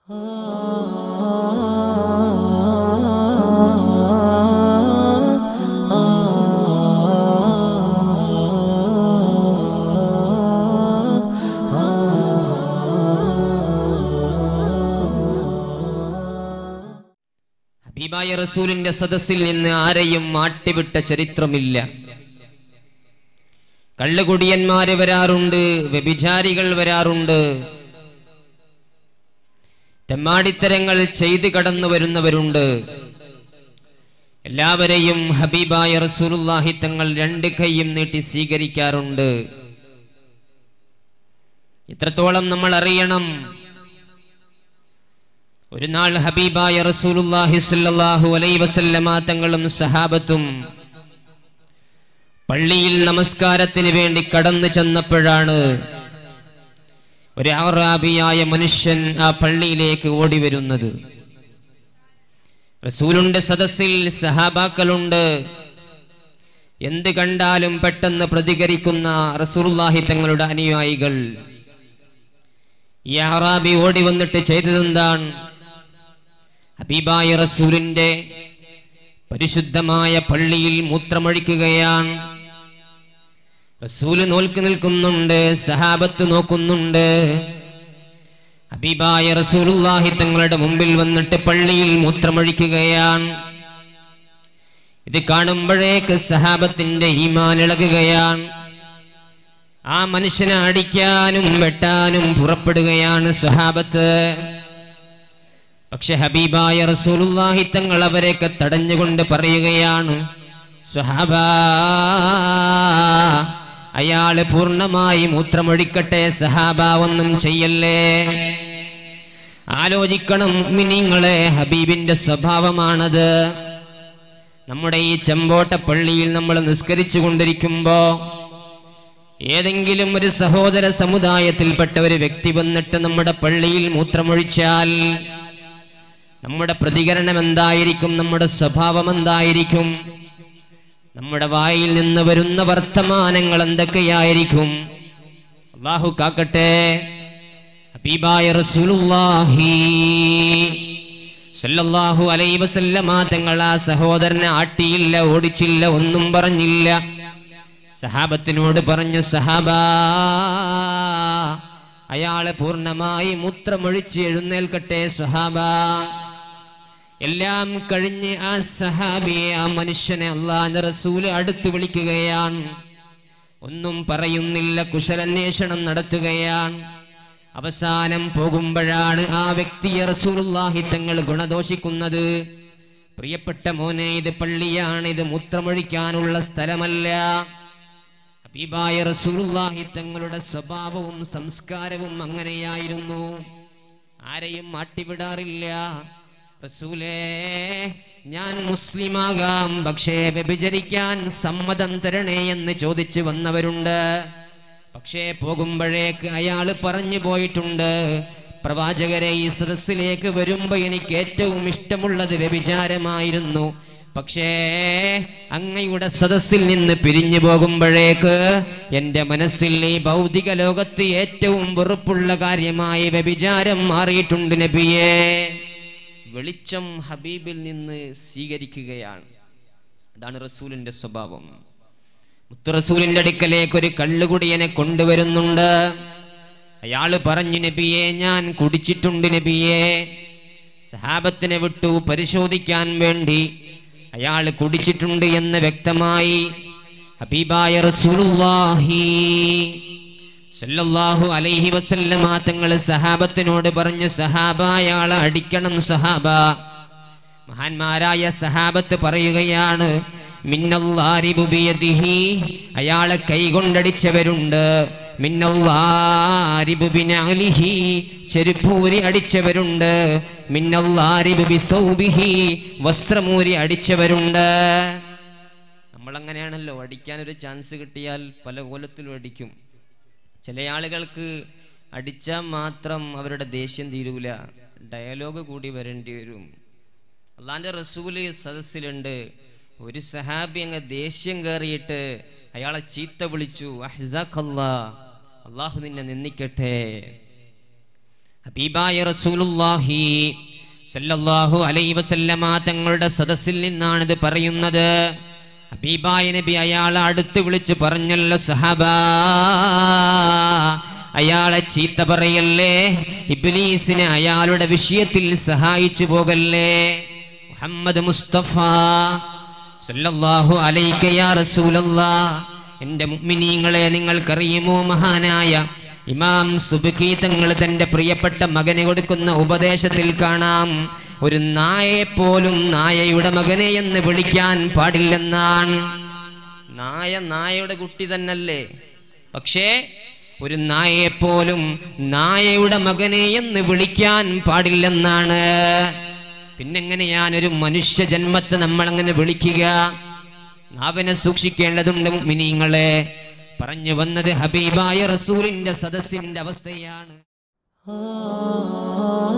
ഹബീബായ റസൂലിന്റെ സദസ്സിൽ നിന്ന് ആരെയും മാട്ടിവിട്ട ചരിത്രമില്ല കള്ളുകുടിയന്മാര് വരാറുണ്ട് വ്യഭിചാരികൾ വരാറുണ്ട് തെമ്മാടിത്തരങ്ങൾ ചെയ്തു കടന്നു വരുന്നവരുണ്ട് എല്ലാവരെയും ഹബീബായ റസൂലുള്ളാഹി തങ്ങൾ രണ്ട് കൈയും നീട്ടി സ്വീകരിക്കാറുണ്ട് ഇത്രത്തോളം നമ്മൾ അറിയണം ഒരു നാൾ ഹബീബായ റസൂലുള്ളാഹി സ്വല്ലല്ലാഹു അലൈഹി വസല്ലമ തങ്ങളും സഹാബത്തും പള്ളിയിൽ നമസ്കാരത്തിന് വേണ്ടി കടന്നു ചെന്നപ്പോഴാണ് ഒരു അറാബിയായ മനുഷ്യൻ ആ പള്ളിയിലേക്ക് ഓടി വരുന്നത് റസൂലുണ്ട് സദസ്സിൽ സഹാബാക്കളുണ്ട് എന്ത് കണ്ടാലും പെട്ടെന്ന് പ്രതികരിക്കുന്ന റസൂലുള്ളാഹി തങ്ങളുടെ അനുയായികൾ ഈ അറാബി ഓടി വന്നിട്ട് ചെയ്തതെന്താണ് ഹബീബായ റസൂലിന്റെ പരിശുദ്ധമായ പള്ളിയിൽ മൂത്രമൊഴിക്കുകയാണ് റസൂല് നോൽക്ക് നിൽക്കുന്നുണ്ട് സഹാബത്ത് നോക്കുന്നുണ്ട് ഹബീബായ റസൂലുള്ളാഹി തങ്ങളുടെ മുമ്പിൽ വന്നിട്ട് പള്ളിയിൽ മൂത്രമൊഴിക്കുകയാണ് ഇത് കാണുമ്പോഴേക്ക് സഹാബത്തിന്റെ ഈമാൻ ഇളകുകയാണ് ആ മനുഷ്യനെ അടിക്കാനും വെട്ടാനും പുറപ്പെടുകയാണ് സഹാബത്ത് പക്ഷെ ഹബീബായ റസൂലുള്ളാഹി തങ്ങൾ അവരെയൊക്കെ തടഞ്ഞുകൊണ്ട് പറയുകയാണ് സ്വഹാബ അയാള് പൂർണ്ണമായി മൂത്രമൊഴിക്കട്ടെ സഹാബ ഒന്നും ചെയ്യല്ലേ ആലോചിക്കണം മിനിങ്ങളെ ഹബീബിന്റെ സ്വഭാവമാണത് നമ്മുടെ ഈ ചെമ്പോട്ട പള്ളിയിൽ നമ്മൾ നിസ്കരിച്ചു കൊണ്ടിരിക്കുമ്പോ ഏതെങ്കിലും ഒരു സഹോദര സമുദായത്തിൽപ്പെട്ട ഒരു വ്യക്തി വന്നിട്ട് നമ്മുടെ പള്ളിയിൽ മൂത്രമൊഴിച്ചാൽ നമ്മുടെ പ്രതികരണം എന്തായിരിക്കും നമ്മുടെ സ്വഭാവം എന്തായിരിക്കും നമ്മുടെ വായിൽ നിന്ന് വരുന്ന വർത്തമാനങ്ങൾ എന്തൊക്കെയായിരിക്കും അള്ളാഹു കാക്കട്ടെ ഹബീബായ റസൂലുള്ളാഹി സല്ലല്ലാഹു അലൈഹി വസല്ലമ തങ്ങൾ ആ സഹോദരനെ ആട്ടിയില്ല ഓടിച്ചില്ല ഒന്നും പറഞ്ഞില്ല സഹാബത്തിനോട് പറഞ്ഞു സഹാബ അയാളെ പൂർണ്ണമായി മൂത്രമൊഴിച്ച് എഴുന്നേൽക്കട്ടെ സ്വഹാബ എല്ലാം കഴിഞ്ഞ് ആ സഹാബിയെ ആ മനുഷ്യനെ അള്ളാന്റെ റസൂല് അടുത്ത് വിളിക്കുകയാണ് ഒന്നും പറയുന്നില്ല കുശലന്വേഷണം നടത്തുകയാണ് അവസാനം പോകുമ്പോഴാണ് ആ വ്യക്തിയെ റസൂലുള്ളാഹി തങ്ങൾ ഗുണദോഷിക്കുന്നത് പ്രിയപ്പെട്ട മോനെ ഇത് പള്ളിയാണ് ഇത് മൂത്രമൊഴിക്കാനുള്ള സ്ഥലമല്ല ഹബീബായ റസൂലുള്ളാഹി തങ്ങളുടെ സ്വഭാവവും സംസ്കാരവും അങ്ങനെയായിരുന്നു ആരെയും മാട്ടിവിടാറില്ല റസൂലേ ഞാൻ മുസ്ലിമാകാം പക്ഷേ വ്യഭിചരിക്കാൻ സമ്മതം തരണേ എന്ന് ചോദിച്ചു വന്നവരുണ്ട് പക്ഷേ പോകുമ്പോഴേക്ക് അയാൾ പറഞ്ഞു പോയിട്ടുണ്ട് പ്രവാചകരെ ഈ സദസ്സിലേക്ക് വരുമ്പോ എനിക്ക് ഏറ്റവും ഇഷ്ടമുള്ളത് വ്യഭിചാരമായിരുന്നു പക്ഷേ അങ്ങയുടെ സദസ്സിൽ നിന്ന് പിരിഞ്ഞു പോകുമ്പോഴേക്ക് എൻ്റെ മനസ്സിൽ ഈ ഭൗതിക ലോകത്ത് ഏറ്റവും വെറുപ്പുള്ള കാര്യമായി വ്യഭിചാരം മാറിയിട്ടുണ്ട് നബിയേ വെളിച്ചം ഹബീബിൽ നിന്ന് സ്വീകരിക്കുകയാണ് അതാണ് റസൂലിന്റെ സ്വഭാവം മുത്തു റസൂലിന്റെ അടുക്കലേക്ക് ഒരു കള്ളുകുടിയനെ കൊണ്ടുവരുന്നുണ്ട് അയാള് പറഞ്ഞു നബിയെ ഞാൻ കുടിച്ചിട്ടുണ്ട് നബിയെ സഹാബത്തിനെ വിട്ടു പരിശോധിക്കാൻ വേണ്ടി അയാൾ കുടിച്ചിട്ടുണ്ട് എന്ന് വ്യക്തമായി ഹബീബായ റസൂലുള്ളാഹി സല്ലല്ലാഹു അലൈഹി വസല്ലമ തങ്ങൾ സഹാബത്തിനോട് പറഞ്ഞു സഹാബ അയാളെ അടിക്കണം സഹാബ മഹാന്മാരായ സഹാബത്ത് പറയുകയാണ് മിന്നല്ലാരിബു ബിയദിഹി അയാളെ കൈകൊണ്ടടിച്ചവരുണ്ട് മിന്നല്ലാരിബു ബിനഅലിഹി ചെരുപ്പൂരി അടിച്ചവരുണ്ട് മിന്നല്ലാരിബു ബിസൗബിഹി വസ്ത്രമൂരി അടിച്ചവരുണ്ട് നമ്മളങ്ങനെയാണല്ലോ അടിക്കാൻ ഒരു ചാൻസ് കിട്ടിയാൽ പല കോലത്തിലും അടിക്കും ചില ആളുകൾക്ക് അടിച്ചാൽ മാത്രം അവരുടെ ദേഷ്യം തീരൂല ഡയലോഗ് കൂടി വരേണ്ടി വരും അള്ളാന്റെ റസൂല് സദസ്സിലുണ്ട് ഒരു സഹാബി അങ്ങ് ദേഷ്യം കയറിയിട്ട് അയാളെ ചീത്ത വിളിച്ചു അഹ്സാഖല്ലാ അള്ളാഹു നിന്നെ നിന്ദിക്കട്ടെ ഹബീബായ റസൂലുള്ളാഹി സല്ലല്ലാഹു അലൈഹി വസല്ലമ തങ്ങളുടെ സദസ്സിൽ നിന്നാണിത് പറയുന്നത് ഹബീബായ നബി അയാളെ അടുത്ത് വിളിച്ച് പറഞ്ഞല്ലോ സഹബാ അയാളെ ചീത്ത പറയല്ലേ ഇബ്ലീസിനെ അയാളുടെ വിഷയത്തിൽ സഹായിച്ചു പോകല്ലേ മുഹമ്മദ് മുസ്തഫ സല്ലല്ലാഹു അലൈക യാ റസൂലല്ലാ എൻ്റെ മുഅ്മിനീങ്ങളെ നിങ്ങൾക്കറിയുമോ മഹാനായ ഇമാം സുബ്ഹി തങ്ങൾ തൻ്റെ പ്രിയപ്പെട്ട മകന് കൊടുക്കുന്ന ഉപദേശത്തിൽ കാണാം ഒരു നായയെ പോലും നായയുടെ മകനെ എന്ന് വിളിക്കാൻ പാടില്ലെന്നാണ് നായ നായയുടെ കുട്ടി തന്നല്ലേ പക്ഷേ ഒരു നായയെ പോലും നായയുടെ മകനെ എന്ന് വിളിക്കാൻ പാടില്ലെന്നാണ് പിന്നെങ്ങനെ ഞാനൊരു മനുഷ്യ ജന്മത്തെ നമ്മൾ അങ്ങനെ വിളിക്കുക നാവിനെ സൂക്ഷിക്കേണ്ടതുണ്ട് മിനിങ്ങളെ പറഞ്ഞു വന്നത് ഹബീബായ റസൂലിന്റെ സദസ്സിന്റെ അവസ്ഥയാണ് ആ